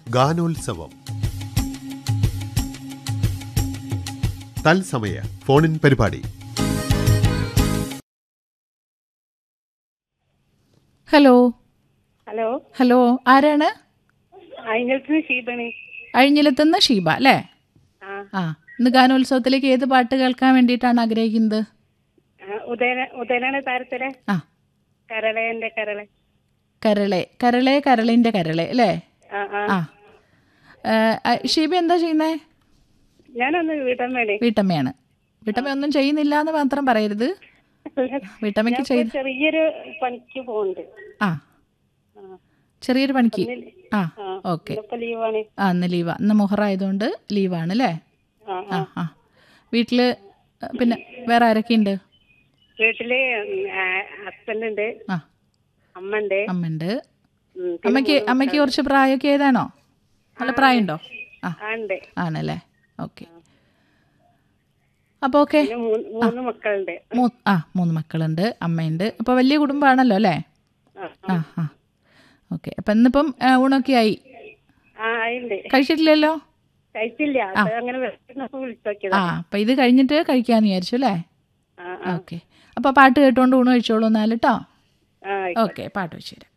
ഗാനോത്സവം തത്സമയ ഫോണിൻ പരിപാടി ഹലോ ഹലോ ഹലോ ആരാണ് അതിനടുത്ത് ഷീബാണ് അഴിഞ്ഞിലെത്തുന്ന ഷീബ അല്ലേ ആ ആ ഇന്ന് ഗാനോത്സവത്തിലേക്ക് ഏത് പാട്ട് കേൾക്കാൻ വേണ്ടിയിട്ടാണ് ആഗ്രഹിക്കുന്നത് ആ, ഉദയന ഉദയനാണ് താരത്തിലെ ആ കരളേന്റെ കരളെ കരളെ കരളെ കരളിൻ്റെ കരളെ അല്ലേ ആ ആ ആ ഏ, ആ, ഷീബ എന്താ ചെയ്യുന്നേ ഞാനൊന്ന് വീട്ടാൻ വേണ്ടി വീട്ടമ്മയാണ് വീട്ടമ്മ ഒന്നും ചെയ്യുന്നില്ല എന്ന് മാത്രം പറയരുത് വീട്ടമ്മയ്ക്ക് ഞാൻ ചെയ്ത് ഇപ്പൊ ചെറിയൊരു പണിക്ക് പോകുന്നുണ്ട് ആ ചെറിയൊരു പണിക്ക് ആ ആ ഓക്കെ ഇന്നിപ്പോ ലീവാണ് ആ ഇന്ന് ലീവാ ഇന്ന് മുഹറായതുകൊണ്ട് ലീവാണ് അല്ലേ ആ ആ ആ ആ വീട്ടിൽ പിന്നെ വേറെ ആരൊക്കെയുണ്ട് വീട്ടില് ഹസ്ബൻഡ് ഉണ്ട് ആ അമ്മ ഉണ്ട് അമ്മയുണ്ട് ഉം, പിന്നെ അമ്മയ്ക്ക് അമ്മയ്ക്ക് കുറച്ച് പ്രായമൊക്കെ ഏതാണോ നല്ല പ്രായമുണ്ടോ ആ ആ ഉണ്ട് ആണല്ലേ ഓക്കെ അപ്പോൾ ഓക്കെ പിന്നെ മൂന്ന് മൂന്ന് മക്കളുണ്ട് മൂ ആ മൂന്ന് മക്കളുണ്ട് അമ്മയുണ്ട് അപ്പോൾ വലിയ കുടുംബമാണല്ലോ അല്ലേ ആ ആ ആ ഓക്കെ അപ്പം ഇന്നിപ്പം ആ, ഊണൊക്കെ ആയി ആ ഉണ്ട് കഴിച്ചിട്ടില്ലല്ലോ കഴിച്ചില്ല അത് അങ്ങനെ വിളിച്ചപ്പോ വിളിച്ചു ആ നോക്കിയതാ അപ്പം ഇത് കഴിഞ്ഞിട്ട് കഴിക്കാമെന്ന് വിചാരിച്ചു അല്ലേ ആ ആ ഓക്കെ അപ്പോൾ പാട്ട് കേട്ടുകൊണ്ട് ഊണ് കഴിച്ചോളൂ എന്നാൽ കേട്ടോ ആ ഓക്കെ പാട്ട് വെച്ച് തരാം